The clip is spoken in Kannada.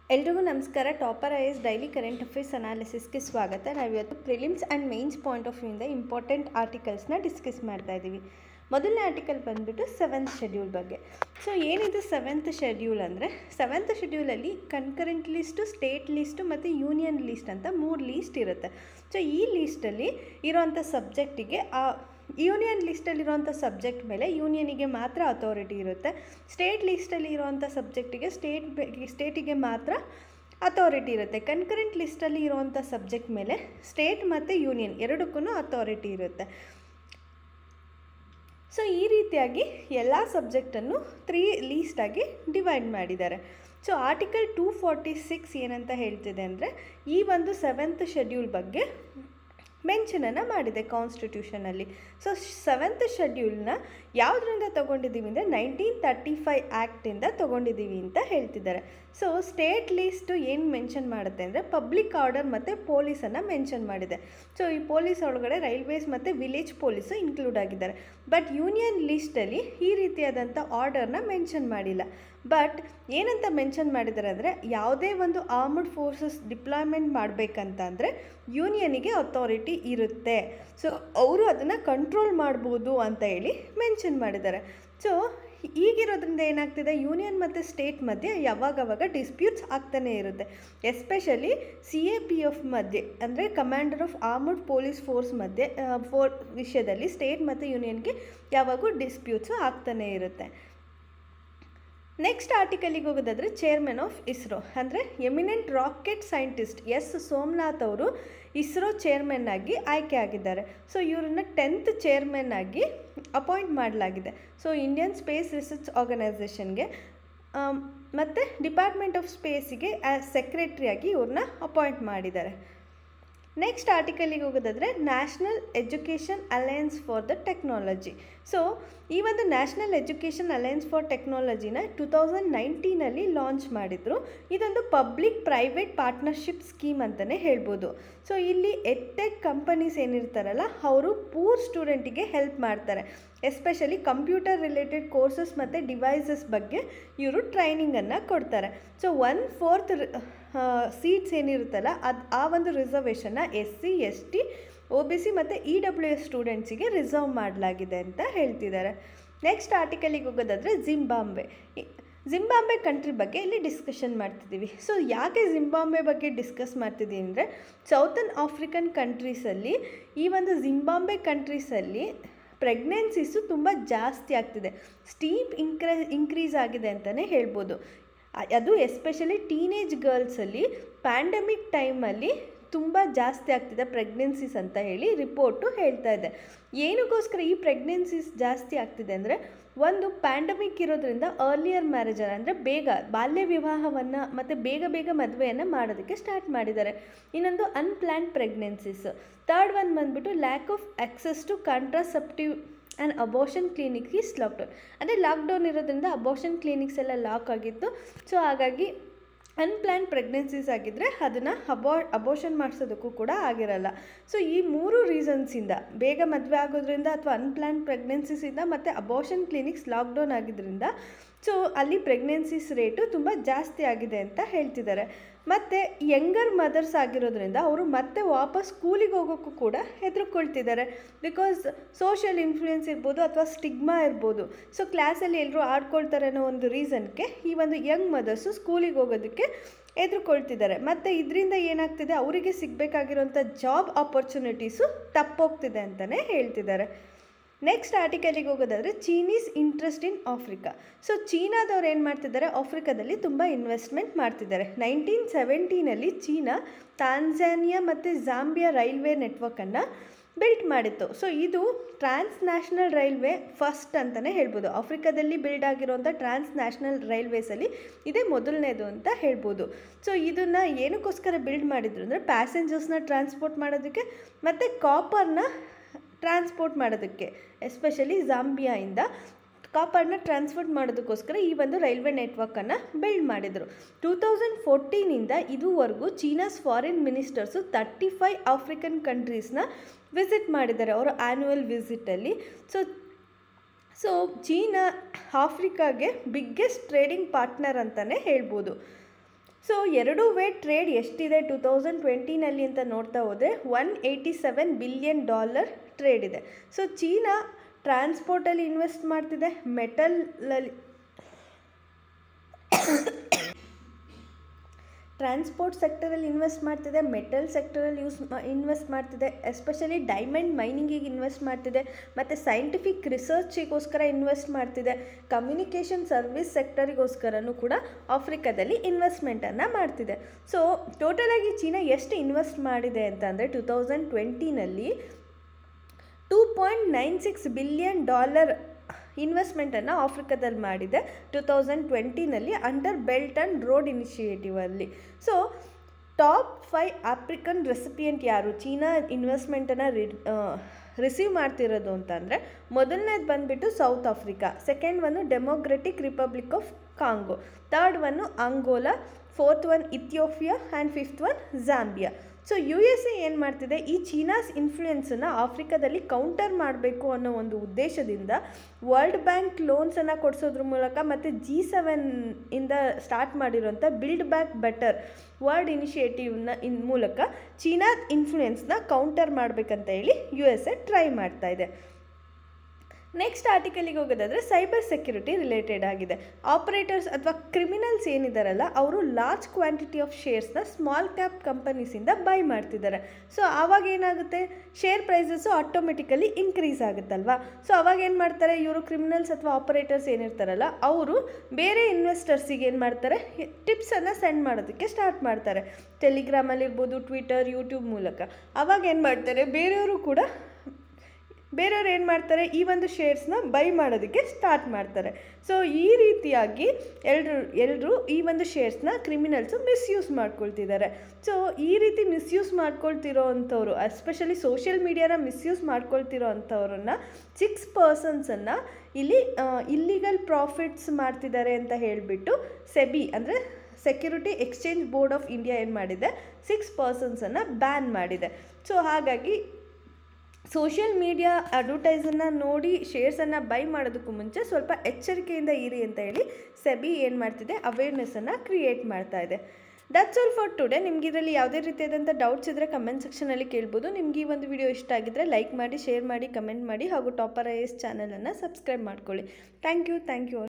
ಎಲ್ರಿಗೂ ನಮಸ್ಕಾರ topper I S daily current affairs ಅನಾಲಿಸಿಸ್ಗೆ ಸ್ವಾಗತ ನಾವಿವತ್ತು prelims and mains point of ವ್ಯೂಯಿಂದ ಇಂಪಾರ್ಟೆಂಟ್ ಆರ್ಟಿಕಲ್ಸ್ನ ಡಿಸ್ಕಸ್ ಮಾಡ್ತಾ ಇದ್ದೀವಿ ಮೊದಲನೇ ಆರ್ಟಿಕಲ್ ಬಂದುಬಿಟ್ಟು ಸೆವೆಂತ್ ಶೆಡ್ಯೂಲ್ ಬಗ್ಗೆ ಸೊ ಏನಿದು ಸೆವೆಂತ್ ಶೆಡ್ಯೂಲ್ ಅಂದರೆ ಸೆವೆಂತ್ ಶೆಡ್ಯೂಲಲ್ಲಿ ಕನ್ಕರೆಂಟ್ ಲಿಸ್ಟು ಸ್ಟೇಟ್ ಲಿಸ್ಟು ಮತ್ತು ಯೂನಿಯನ್ ಲಿಸ್ಟ್ ಅಂತ ಮೂರು ಲೀಸ್ಟ್ ಇರುತ್ತೆ ಸೊ ಈ ಲೀಸ್ಟಲ್ಲಿ ಇರೋವಂಥ ಸಬ್ಜೆಕ್ಟಿಗೆ ಆ ಯೂನಿಯನ್ ಲಿಸ್ಟಲ್ಲಿರುವಂಥ ಸಬ್ಜೆಕ್ಟ್ ಮೇಲೆ ಯೂನಿಯನಿಗೆ ಮಾತ್ರ ಅಥಾರಿಟಿ ಇರುತ್ತೆ ಸ್ಟೇಟ್ ಲಿಸ್ಟಲ್ಲಿ ಇರುವಂಥ ಸಬ್ಜೆಕ್ಟಿಗೆ ಸ್ಟೇಟ್ ಸ್ಟೇಟಿಗೆ ಮಾತ್ರ ಅಥಾರಿಟಿ ಇರುತ್ತೆ ಕನ್ಕರೆಂಟ್ ಲಿಸ್ಟಲ್ಲಿ ಇರುವಂಥ ಸಬ್ಜೆಕ್ಟ್ ಮೇಲೆ ಸ್ಟೇಟ್ ಮತ್ತು ಯೂನಿಯನ್ ಎರಡಕ್ಕೂ ಅಥಾರಿಟಿ ಇರುತ್ತೆ ಸೊ ಈ ರೀತಿಯಾಗಿ ಎಲ್ಲ ಸಬ್ಜೆಕ್ಟನ್ನು ತ್ರೀ ಲೀಸ್ಟಾಗಿ ಡಿವೈಡ್ ಮಾಡಿದ್ದಾರೆ so article two forty six ಏನಂತ ಹೇಳ್ತಿದೆ ಅಂದರೆ ಈ ಒಂದು ಸೆವೆಂತ್ ಶೆಡ್ಯೂಲ್ ಬಗ್ಗೆ ಮೆನ್ಷನನ್ನು ಮಾಡಿದೆ ಕಾನ್ಸ್ಟಿಟ್ಯೂಷನಲ್ಲಿ ಸೊ ಸೆವೆಂತ್ ಶೆಡ್ಯೂಲ್ನ ಯಾವುದರಿಂದ ತೊಗೊಂಡಿದ್ದೀವಿ ಅಂದರೆ ನೈನ್ಟೀನ್ ತರ್ಟಿ ಫೈವ್ ಆ್ಯಕ್ಟಿಂದ ತೊಗೊಂಡಿದ್ದೀವಿ ಅಂತ ಹೇಳ್ತಿದ್ದಾರೆ ಸೊ ಸ್ಟೇಟ್ ಲೀಸ್ಟು ಏನು ಮೆನ್ಷನ್ ಮಾಡುತ್ತೆ ಅಂದರೆ ಪಬ್ಲಿಕ್ ಆರ್ಡರ್ ಮತ್ತು ಪೊಲೀಸನ್ನು ಮೆನ್ಷನ್ ಮಾಡಿದೆ ಸೊ ಈ ಪೊಲೀಸ್ ಒಳಗಡೆ ರೈಲ್ವೇಸ್ ಮತ್ತು ವಿಲೇಜ್ ಪೊಲೀಸು ಇನ್ಕ್ಲೂಡ್ ಆಗಿದ್ದಾರೆ ಬಟ್ ಯೂನಿಯನ್ ಲೀಸ್ಟಲ್ಲಿ ಈ ರೀತಿಯಾದಂಥ ಆರ್ಡರ್ನ ಮೆನ್ಷನ್ ಮಾಡಿಲ್ಲ ಬಟ್ ಏನಂತ ಮೆನ್ಷನ್ ಮಾಡಿದ್ದಾರೆ ಅಂದರೆ ಯಾವುದೇ ಒಂದು ಆರ್ಮಡ್ ಫೋರ್ಸಸ್ ಡಿಪ್ಲಾಯ್ಮೆಂಟ್ ಮಾಡಬೇಕಂತ ಅಂದರೆ ಯೂನಿಯನಿಗೆ ಅಥಾರಿಟಿ ಇರುತ್ತೆ ಸೊ ಅವರು ಅದನ್ನು ಕಂಟ್ರೋಲ್ ಮಾಡ್ಬೋದು ಅಂತ ಹೇಳಿ ಮೆನ್ಷನ್ ಮಾಡಿದ್ದಾರೆ ಸೊ ಈಗಿರೋದ್ರಿಂದ ಏನಾಗ್ತಿದೆ ಯೂನಿಯನ್ ಮತ್ತು ಸ್ಟೇಟ್ ಮಧ್ಯೆ ಯಾವಾಗವಾಗ ಡಿಸ್ಪ್ಯೂಟ್ಸ್ ಆಗ್ತಾನೆ ಇರುತ್ತೆ especially C A P F ಮಧ್ಯೆ ಅಂದರೆ commander of armed police force ಮಧ್ಯೆ ಫೋರ್ ವಿಷಯದಲ್ಲಿ ಸ್ಟೇಟ್ ಮತ್ತು ಯೂನಿಯನ್ಗೆ ಯಾವಾಗೂ ಡಿಸ್ಪ್ಯೂಟ್ಸು ಆಗ್ತಾನೆ ಇರುತ್ತೆ ನೆಕ್ಸ್ಟ್ ಆರ್ಟಿಕಲಿಗೆ ಹೋಗೋದಾದರೆ ಚೇರ್ಮನ್ ಆಫ್ ಇಸ್ರೋ ಅಂದರೆ eminent rocket scientist S Somanath ಅವರು ಇಸ್ರೋ ಚೇರ್ಮನ್ ಆಗಿ ಆಯ್ಕೆ ಆಗಿದ್ದಾರೆ ಸೊ ಇವರನ್ನ ಟೆಂತ್ ಚೇರ್ಮನ್ ಆಗಿ ಅಪಾಯಿಂಟ್ ಮಾಡಲಾಗಿದೆ ಸೊ ಇಂಡಿಯನ್ ಸ್ಪೇಸ್ ರಿಸರ್ಚ್ ಆರ್ಗನೈಸೇಷನ್ಗೆ ಮತ್ತು ಡಿಪಾರ್ಟ್ಮೆಂಟ್ ಆಫ್ ಸ್ಪೇಸಿಗೆ ಆ್ಯಸ್ ಸೆಕ್ರೆಟ್ರಿಯಾಗಿ ಇವ್ರನ್ನ ಅಪಾಯಿಂಟ್ ಮಾಡಿದ್ದಾರೆ ನೆಕ್ಸ್ಟ್ ಆರ್ಟಿಕಲಿಗೆ ಹೋಗೋದಾದರೆ national education alliance for the technology so ಈ ಒಂದು ನ್ಯಾಷನಲ್ ಎಜುಕೇಷನ್ ಅಲಯನ್ಸ್ ಫಾರ್ ಟೆಕ್ನಾಲಜಿನ ಟು ತೌಸಂಡ್ ನೈನ್ಟೀನಲ್ಲಿ ಲಾಂಚ್ ಮಾಡಿದರು ಇದೊಂದು ಪಬ್ಲಿಕ್ ಪ್ರೈವೇಟ್ ಪಾರ್ಟ್ನರ್ಶಿಪ್ ಸ್ಕೀಮ್ ಅಂತಲೇ ಹೇಳ್ಬೋದು ಸೊ ಇಲ್ಲಿ ಎಟ್ಟೆಕ್ ಕಂಪನೀಸ್ ಏನಿರ್ತಾರಲ್ಲ ಅವರು ಪೂರ್ ಸ್ಟೂಡೆಂಟಿಗೆ ಹೆಲ್ಪ್ ಮಾಡ್ತಾರೆ ಎಸ್ಪೆಷಲಿ ಕಂಪ್ಯೂಟರ್ ರಿಲೇಟೆಡ್ ಕೋರ್ಸಸ್ ಮತ್ತು ಡಿವೈಸಸ್ ಬಗ್ಗೆ ಇವರು ಟ್ರೈನಿಂಗನ್ನು ಕೊಡ್ತಾರೆ ಸೊ ಒನ್ ಫೋರ್ತ್ ಸೀಟ್ಸ್ ಏನಿರುತ್ತಲ್ಲ ಅದು ಆ ಒಂದು ರಿಸರ್ವೇಷನ್ನ S C S T O B C ಮತ್ತು ಇ ಡಬ್ಲ್ಯೂ ಎಸ್ ಸ್ಟೂಡೆಂಟ್ಸಿಗೆ ರಿಸರ್ವ್ ಮಾಡಲಾಗಿದೆ ಅಂತ ಹೇಳ್ತಿದ್ದಾರೆ ನೆಕ್ಸ್ಟ್ ಆರ್ಟಿಕಲಿಗೆ ಹೋಗೋದಾದರೆ ಜಿಂಬಾಂಬೆ ಜಿಂಬಾಂಬೆ ಕಂಟ್ರಿ ಬಗ್ಗೆ ಇಲ್ಲಿ ಡಿಸ್ಕಷನ್ ಮಾಡ್ತಿದ್ದೀವಿ ಸೊ ಯಾಕೆ ಜಿಂಬಾಂಬೆ ಬಗ್ಗೆ ಡಿಸ್ಕಸ್ ಮಾಡ್ತಿದ್ದೀವಿ ಅಂದರೆ ಸೌತರ್ನ್ ಆಫ್ರಿಕನ್ ಕಂಟ್ರೀಸಲ್ಲಿ ಈ ಒಂದು ಜಿಂಬಾಂಬೆ ಕಂಟ್ರೀಸಲ್ಲಿ ಪ್ರೆಗ್ನೆನ್ಸೀಸು ತುಂಬ ಜಾಸ್ತಿ ಆಗ್ತಿದೆ ಸ್ಟೀಪ್ ಇನ್ಕ್ರೆ ಇನ್ಕ್ರೀಸ್ ಆಗಿದೆ ಅಂತಲೇ ಹೇಳ್ಬೋದು ಅದು ಎಸ್ಪೆಷಲಿ ಟೀನೇಜ್ ಗರ್ಲ್ಸಲ್ಲಿ ಪ್ಯಾಂಡಮಿಕ್ ಟೈಮಲ್ಲಿ ತುಂಬ ಜಾಸ್ತಿ ಆಗ್ತಿದೆ ಪ್ರೆಗ್ನೆನ್ಸೀಸ್ ಅಂತ ಹೇಳಿ ರಿಪೋರ್ಟು ಹೇಳ್ತಾ ಇದೆ ಏನಕ್ಕೋಸ್ಕರ ಈ ಪ್ರೆಗ್ನೆನ್ಸೀಸ್ ಜಾಸ್ತಿ ಆಗ್ತಿದೆ ಅಂದರೆ ಒಂದು ಪ್ಯಾಂಡಮಿಕ್ ಇರೋದ್ರಿಂದ ಅರ್ಲಿಯರ್ ಮ್ಯಾರೇಜರ್ ಅಂದರೆ ಬೇಗ ಬಾಲ್ಯ ವಿವಾಹವನ್ನು ಮತ್ತು ಬೇಗ ಬೇಗ ಮದುವೆಯನ್ನು ಮಾಡೋದಕ್ಕೆ ಸ್ಟಾರ್ಟ್ ಮಾಡಿದ್ದಾರೆ ಇನ್ನೊಂದು ಅನ್ಪ್ಲ್ಯಾನ್ ಪ್ರೆಗ್ನೆನ್ಸೀಸ್ ತರ್ಡ್ ಒನ್ ಬಂದುಬಿಟ್ಟು lack of access to contraceptive and abortion clinic is lockdown ಅಂದರೆ ಲಾಕ್ಡೌನ್ ಇರೋದ್ರಿಂದ ಅಬೋಷನ್ ಕ್ಲಿನಿಕ್ಸ್ ಎಲ್ಲ ಲಾಕ್ ಆಗಿತ್ತು ಸೊ ಹಾಗಾಗಿ ಅನ್ಪ್ಲ್ಯಾನ್ ಪ್ರೆಗ್ನೆನ್ಸೀಸ್ ಆಗಿದ್ದರೆ ಅದನ್ನು ಅಬೋ ಅಬೋಷನ್ ಮಾಡಿಸೋದಕ್ಕೂ ಕೂಡ ಆಗಿರಲ್ಲ ಸೊ ಈ ಮೂರು ರೀಸನ್ಸಿಂದ ಬೇಗ ಮದುವೆ ಆಗೋದ್ರಿಂದ ಅಥವಾ ಅನ್ಪ್ಲ್ಯಾನ್ ಪ್ರೆಗ್ನೆನ್ಸೀಸಿಂದ ಮತ್ತು ಅಬೋಷನ್ ಕ್ಲಿನಿಕ್ಸ್ ಲಾಕ್ಡೌನ್ ಆಗಿದ್ದರಿಂದ ಸೊ ಅಲ್ಲಿ ಪ್ರೆಗ್ನೆನ್ಸೀಸ್ ರೇಟು ತುಂಬ ಜಾಸ್ತಿ ಆಗಿದೆ ಅಂತ ಹೇಳ್ತಿದ್ದಾರೆ ಮತ್ತು ಯಂಗರ್ ಮದರ್ಸ್ ಆಗಿರೋದ್ರಿಂದ ಅವರು ಮತ್ತೆ ವಾಪಸ್ ಸ್ಕೂಲಿಗೆ ಹೋಗೋಕ್ಕೂ ಕೂಡ ಹೆದರ್ಕೊಳ್ತಿದ್ದಾರೆ ಬಿಕಾಸ್ ಸೋಷಿಯಲ್ ಇನ್ಫ್ಲೂಯೆನ್ಸ್ ಇರ್ಬೋದು ಅಥವಾ ಸ್ಟಿಗ್ಮಾ ಇರ್ಬೋದು ಸೊ ಕ್ಲಾಸಲ್ಲಿ ಎಲ್ಲರೂ ಆಡ್ಕೊಳ್ತಾರೆ ಅನ್ನೋ ಒಂದು ರೀಸನ್ಗೆ ಈ ಒಂದು ಯಂಗ್ ಮದರ್ಸು ಸ್ಕೂಲಿಗೆ ಹೋಗೋದಕ್ಕೆ ಎದುರ್ಕೊಳ್ತಿದ್ದಾರೆ ಮತ್ತು ಇದರಿಂದ ಏನಾಗ್ತಿದೆ ಅವರಿಗೆ ಸಿಗಬೇಕಾಗಿರೋಂಥ ಜಾಬ್ ಆಪರ್ಚುನಿಟೀಸು ತಪ್ಪೋಗ್ತಿದೆ ಅಂತಲೇ ಹೇಳ್ತಿದ್ದಾರೆ ನೆಕ್ಸ್ಟ್ ಆರ್ಟಿಕಲಿಗೆ ಹೋಗೋದಾದರೆ Chinese interest in Africa so ಚೀನಾದವ್ರು ಏನು ಮಾಡ್ತಿದ್ದಾರೆ ಆಫ್ರಿಕಾದಲ್ಲಿ ತುಂಬ ಇನ್ವೆಸ್ಟ್ಮೆಂಟ್ ಮಾಡ್ತಿದ್ದಾರೆ ನೈನ್ಟೀನ್ ಸೆವೆಂಟೀನಲ್ಲಿ ಚೀನಾ ತಾನ್ಜಾನಿಯಾ ಮತ್ತು ಜಾಂಬಿಯಾ ರೈಲ್ವೆ ನೆಟ್ವರ್ಕನ್ನು ಬಿಲ್ಟ್ ಮಾಡಿತ್ತು ಸೊ ಇದು ಟ್ರಾನ್ಸ್ ನ್ಯಾಷನಲ್ ರೈಲ್ವೆ ಫಸ್ಟ್ ಅಂತಲೇ ಹೇಳ್ಬೋದು ಆಫ್ರಿಕಾದಲ್ಲಿ ಬಿಲ್ಡ್ ಆಗಿರೋಂಥ ಟ್ರಾನ್ಸ್ ನ್ಯಾಷನಲ್ ರೈಲ್ವೇಸಲ್ಲಿ ಇದೇ ಮೊದಲನೇದು ಅಂತ ಹೇಳ್ಬೋದು ಸೊ ಇದನ್ನು ಏನಕ್ಕೋಸ್ಕರ ಬಿಲ್ಡ್ ಮಾಡಿದ್ರು ಅಂದರೆ ಪ್ಯಾಸೆಂಜರ್ಸ್ನ ಟ್ರಾನ್ಸ್ಪೋರ್ಟ್ ಮಾಡೋದಕ್ಕೆ ಮತ್ತು ಕಾಪರ್ನ ಟ್ರಾನ್ಸ್ಪೋರ್ಟ್ ಮಾಡೋದಕ್ಕೆ ಎಸ್ಪೆಷಲಿ ಜಾಂಬಿಯಾಯಿಂದ ಕಾಪರ್ನ ಟ್ರಾನ್ಸ್ಪೋರ್ಟ್ ಮಾಡೋದಕ್ಕೋಸ್ಕರ ಈ ಒಂದು ರೈಲ್ವೆ ನೆಟ್ವರ್ಕನ್ನು ಬಿಲ್ಡ್ ಮಾಡಿದರು ಟೂ ತೌಸಂಡ್ ಫೋರ್ಟೀನಿಂದ ಇದುವರೆಗೂ China's foreign ministers thirty five African ಕಂಟ್ರೀಸ್ನ ವಿಸಿಟ್ ಮಾಡಿದ್ದಾರೆ ಅವರ ಆ್ಯನ್ಯುವಲ್ ವಿಸಿಟಲ್ಲಿ ಸೊ ಸೊ ಚೀನಾ ಆಫ್ರಿಕಾಗೆ ಬಿಗ್ಗೆಸ್ಟ್ ಟ್ರೇಡಿಂಗ್ ಪಾರ್ಟ್ನರ್ ಅಂತಲೇ ಹೇಳ್ಬೋದು ಸೊ ಎರಡು ವೇ ಟ್ರೇಡ್ ಎಷ್ಟಿದೆ ಟು ತೌಸಂಡ್ ಟ್ವೆಂಟಿನಲ್ಲಿ ಅಂತ ನೋಡ್ತಾ ಹೋದರೆ one eighty seven billion dollar trade ಇದೆ ಸೊ ಚೀನಾ ಟ್ರಾನ್ಸ್ಪೋರ್ಟಲ್ಲಿ ಇನ್ವೆಸ್ಟ್ ಮಾಡ್ತಿದೆ ಮೆಟಲಲ್ಲಿ ಟ್ರಾನ್ಸ್ಪೋರ್ಟ್ ಸೆಕ್ಟರಲ್ಲಿ ಇನ್ವೆಸ್ಟ್ ಮಾಡ್ತಿದೆ ಮೆಟಲ್ ಸೆಕ್ಟರಲ್ಲಿ ಯೂಸ್ ಇನ್ವೆಸ್ಟ್ ಮಾಡ್ತಿದೆ ಎಸ್ಪೆಷಲಿ ಡೈಮಂಡ್ ಮೈನಿಂಗಿಗೆ ಇನ್ವೆಸ್ಟ್ ಮಾಡ್ತಿದೆ ಮತ್ತು ಸೈಂಟಿಫಿಕ್ ರಿಸರ್ಚಿಗೋಸ್ಕರ ಇನ್ವೆಸ್ಟ್ ಮಾಡ್ತಿದೆ ಕಮ್ಯುನಿಕೇಷನ್ ಸರ್ವಿಸ್ ಸೆಕ್ಟರಿಗೋಸ್ಕರನೂ ಕೂಡ ಆಫ್ರಿಕಾದಲ್ಲಿ ಇನ್ವೆಸ್ಟ್ಮೆಂಟನ್ನು ಮಾಡ್ತಿದೆ ಸೊ ಟೋಟಲಾಗಿ ಚೀನಾ ಎಷ್ಟು ಇನ್ವೆಸ್ಟ್ ಮಾಡಿದೆ ಅಂತಂದರೆ ಟು ತೌಸಂಡ್ ಟ್ವೆಂಟಿನಲ್ಲಿ two point nine six billion dollar ಇನ್ವೆಸ್ಟ್ಮೆಂಟನ್ನು ಆಫ್ರಿಕಾದಲ್ಲಿ ಮಾಡಿದೆ ಟು ತೌಸಂಡ್ ಟ್ವೆಂಟಿನಲ್ಲಿ ಅಂಡರ್ ಬೆಲ್ಟ್ ಆ್ಯಂಡ್ ರೋಡ್ ಇನಿಷಿಯೇಟಿವಲ್ಲಿ so top five African recipient ಯಾರು ಚೀನಾ ಇನ್ವೆಸ್ಟ್ಮೆಂಟನ್ನು ರಿ ರಿಸೀವ್ ಮಾಡ್ತಿರೋದು ಅಂತಂದರೆ ಮೊದಲನೇದು ಬಂದುಬಿಟ್ಟು south Africa second one democratic republic of Congo third one Angola fourth one Ethiopia and fifth one Zambia so U S A ಏನು ಮಾಡ್ತಿದೆ ಈ ಚೀನಾಸ್ ಇನ್ಫ್ಲುಯೆನ್ಸನ್ನು ಆಫ್ರಿಕಾದಲ್ಲಿ ಕೌಂಟರ್ ಮಾಡಬೇಕು ಅನ್ನೋ ಒಂದು ಉದ್ದೇಶದಿಂದ ವರ್ಲ್ಡ್ ಬ್ಯಾಂಕ್ ಲೋನ್ಸನ್ನು ಕೊಡಿಸೋದ್ರ ಮೂಲಕ ಮತ್ತು ಜಿ ಸೆವೆನ್ ಇಂದ ಸ್ಟಾರ್ಟ್ ಮಾಡಿರೋಂಥ ಬಿಲ್ಡ್ ಬ್ಯಾಕ್ ಬೆಟರ್ ವರ್ಲ್ಡ್ ಇನಿಷಿಯೇಟಿವ್ನ ಇನ್ ಮೂಲಕ ಚೀನಾ ಇನ್ಫ್ಲುಯೆನ್ಸ್ನ ಕೌಂಟರ್ ಮಾಡಬೇಕಂತ ಹೇಳಿ ಯು ಎಸ್ ಎ ಟ್ರೈ ಮಾಡ್ತಾ ಇದೆ ನೆಕ್ಸ್ಟ್ ಆರ್ಟಿಕಲಿಗೆ ಹೋಗೋದಾದರೆ ಸೈಬರ್ ಸೆಕ್ಯುರಿಟಿ ರಿಲೇಟೆಡ್ ಆಗಿದೆ ಆಪರೇಟರ್ಸ್ ಅಥವಾ ಕ್ರಿಮಿನಲ್ಸ್ ಏನಿದಾರಲ್ಲ ಅವರು ಲಾರ್ಜ್ ಕ್ವಾಂಟಿಟಿ ಆಫ್ ಶೇರ್ಸ್ನ ಸ್ಮಾಲ್ ಕ್ಯಾಪ್ ಕಂಪನೀಸಿಂದ ಬೈ ಮಾಡ್ತಿದ್ದಾರೆ ಸೊ ಆವಾಗ ಏನಾಗುತ್ತೆ ಶೇರ್ ಪ್ರೈಸಸ್ಸು ಆಟೋಮೆಟಿಕಲಿ ಇನ್ಕ್ರೀಸ್ ಆಗುತ್ತಲ್ವಾ ಸೊ ಅವಾಗ ಏನು ಮಾಡ್ತಾರೆ ಇವರು ಕ್ರಿಮಿನಲ್ಸ್ ಅಥವಾ ಆಪರೇಟರ್ಸ್ ಏನಿರ್ತಾರಲ್ಲ ಅವರು ಬೇರೆ ಇನ್ವೆಸ್ಟರ್ಸಿಗೆ ಏನು ಮಾಡ್ತಾರೆ ಟಿಪ್ಸನ್ನು ಸೆಂಡ್ ಮಾಡೋದಕ್ಕೆ ಸ್ಟಾರ್ಟ್ ಮಾಡ್ತಾರೆ ಟೆಲಿಗ್ರಾಮಲ್ಲಿರ್ಬೋದು ಟ್ವಿಟರ್ ಯೂಟ್ಯೂಬ್ ಮೂಲಕ ಅವಾಗ ಏನು ಮಾಡ್ತಾರೆ ಬೇರೆಯವರು ಕೂಡ ಬೇರೆಯವ್ರು ಏನು ಮಾಡ್ತಾರೆ ಈ ಒಂದು ಶೇರ್ಸ್ನ ಬೈ ಮಾಡೋದಕ್ಕೆ ಸ್ಟಾರ್ಟ್ ಮಾಡ್ತಾರೆ ಸೊ ಈ ರೀತಿಯಾಗಿ ಎಲ್ಲರೂ ಎಲ್ಲರೂ ಈ ಒಂದು ಶೇರ್ಸ್ನ ಕ್ರಿಮಿನಲ್ಸು ಮಿಸ್ಯೂಸ್ ಮಾಡ್ಕೊಳ್ತಿದ್ದಾರೆ ಸೊ ಈ ರೀತಿ ಮಿಸ್ಯೂಸ್ ಮಾಡ್ಕೊಳ್ತಿರೋ ಅಂಥವ್ರು ಎಸ್ಪೆಷಲಿ ಸೋಷಿಯಲ್ ಮೀಡಿಯಾನ ಮಿಸ್ಯೂಸ್ ಮಾಡ್ಕೊಳ್ತಿರೋ ಅಂಥವ್ರನ್ನ ಸಿಕ್ಸ್ ಪರ್ಸನ್ಸನ್ನು ಇಲ್ಲಿ ಇಲ್ಲಿಗಲ್ ಪ್ರಾಫಿಟ್ಸ್ ಮಾಡ್ತಿದ್ದಾರೆ ಅಂತ ಹೇಳಿಬಿಟ್ಟು ಸೆಬಿ ಅಂದರೆ security exchange board of India ಏನು ಮಾಡಿದೆ ಸಿಕ್ಸ್ ಪರ್ಸನ್ಸನ್ನು ಬ್ಯಾನ್ ಮಾಡಿದೆ ಸೊ ಹಾಗಾಗಿ ಸೋಷಿಯಲ್ ಮೀಡಿಯಾ ಅಡ್ವರ್ಟೈಸನ್ನು ನೋಡಿ ಶೇರ್ಸನ್ನು ಬೈ ಮಾಡೋದಕ್ಕೂ ಮುಂಚೆ ಸ್ವಲ್ಪ ಎಚ್ಚರಿಕೆಯಿಂದ ಇರಿ ಅಂತ ಹೇಳಿ ಸೆಬಿ ಏನು ಮಾಡ್ತಿದೆ ಅವೇರ್ನೆಸ್ಸನ್ನು ಕ್ರಿಯೇಟ್ ಮಾಡ್ತಾ ಇದೆ ದಟ್ಸ್ ಆಲ್ ಫಾರ್ ಟುಡೇ ನಿಮ್ಗೆ ಇದರಲ್ಲಿ ಯಾವುದೇ ರೀತಿಯಾದಂಥ ಡೌಟ್ಸ್ ಇದ್ದರೆ ಕಮೆಂಟ್ ಸೆಕ್ಷನಲ್ಲಿ ಕೇಳ್ಬೋದು ನಿಮ್ಗೆ ಈ ಒಂದು ವಿಡಿಯೋ ಇಷ್ಟ ಆಗಿದ್ದರೆ ಲೈಕ್ ಮಾಡಿ ಶೇರ್ ಮಾಡಿ ಕಮೆಂಟ್ ಮಾಡಿ ಹಾಗೂ ಟಾಪರ್ ಐ ಎಸ್ ಚಾನಲನ್ನು ಸಬ್ಸ್ಕ್ರೈಬ್ ಮಾಡ್ಕೊಳ್ಳಿ ಥ್ಯಾಂಕ್ ಯು ಥ್ಯಾಂಕ್ ಯು